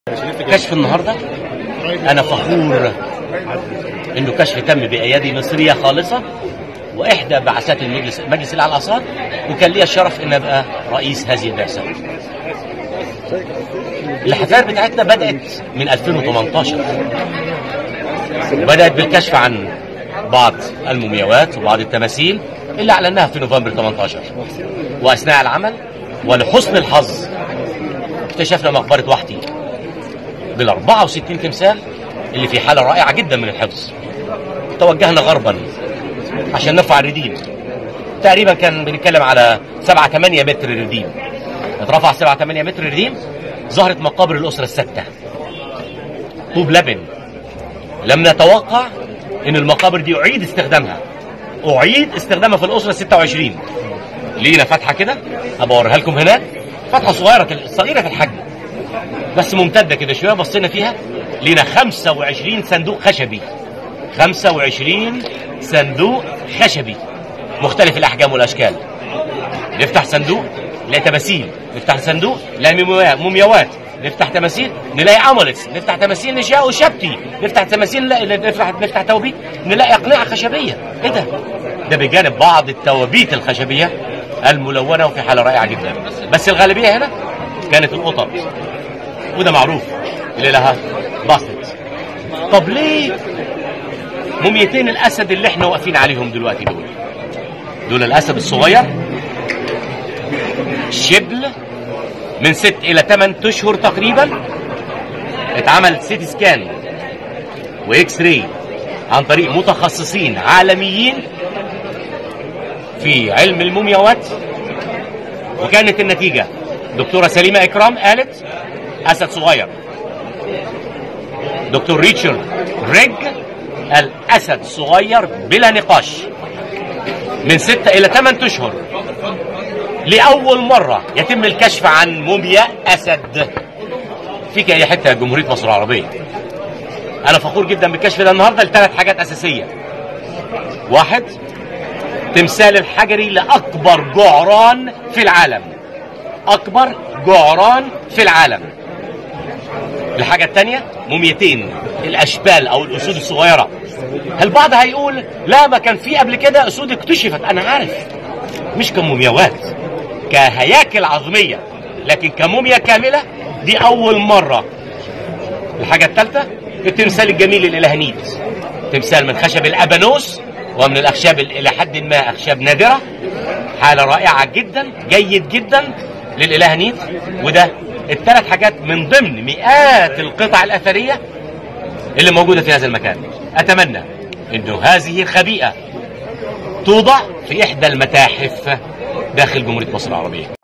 كشف النهارده انا فخور انه كشف تم بايادي مصريه خالصه واحدى بعثات المجلس مجلس الاعلى الاثار وكان لي الشرف ان ابقى رئيس هذه البعثه. الحفلات بتاعتنا بدات من 2018 بدات بالكشف عن بعض المومياوات وبعض التماثيل اللي اعلناها في نوفمبر 18 واثناء العمل ولحسن الحظ اكتشفنا مقبره وحدي بال 64 تمثال اللي في حاله رائعه جدا من الحفظ توجهنا غربا عشان نرفع الرديم تقريبا كان بنتكلم على 7 8 متر رديم اترفع 7 8 متر رديم ظهرت مقابر الاسره السته طوب لبن لم نتوقع ان المقابر دي اعيد استخدامها اعيد استخدامها في الاسره 26 لينا فتحه كده ابقى اوريها لكم هناك فتحه صغيره صغيره في الحجم بس ممتده كده شويه بصينا فيها لينا 25 صندوق خشبي 25 صندوق خشبي مختلف الاحجام والاشكال نفتح صندوق نلاقي تماثيل نفتح صندوق نلاقي مومياوات نفتح تماثيل نلاقي امولتس نفتح تماثيل نشاء وشبتي نفتح تماثيل نلاقي نفتح نفتح توابيت نلاقي اقنعه خشبيه ايه ده ده بجانب بعض التوابيت الخشبيه الملونه وفي حاله رائعه جدا بس الغالبيه هنا كانت القطط وده معروف اللي لها باستت طب ليه موميتين الاسد اللي احنا واقفين عليهم دلوقتي دول دول الاسد الصغير شبل من ست الى ثمان اشهر تقريبا اتعمل سيتي سكان واكس راي عن طريق متخصصين عالميين في علم المومياوات وكانت النتيجة دكتورة سليمة إكرام قالت أسد صغير دكتور ريتشارد ريج قال أسد صغير بلا نقاش من ستة إلى ثمان أشهر لأول مرة يتم الكشف عن موميا أسد فيك أي حتة جمهورية مصر العربية أنا فخور جدا بالكشف ده النهاردة لثلاث حاجات أساسية واحد تمثال الحجري لأكبر جعران في العالم أكبر جعران في العالم الحاجة الثانية موميتين الأشبال أو الأسود الصغيرة البعض هيقول لا ما كان في قبل كده أسود اكتشفت أنا عارف مش كمومياوات كهياكل عظمية لكن كموميا كاملة دي أول مرة الحاجة الثالثة التمثال الجميل الإلهانيت تمثال من خشب الأبانوس ومن الأخشاب إلى حد ما أخشاب نادرة حالة رائعة جدا جيد جدا للإلهانيت وده الثلاث حاجات من ضمن مئات القطع الأثرية اللي موجودة في هذا المكان أتمنى أنه هذه الخبيئة توضع في إحدى المتاحف داخل جمهورية مصر العربية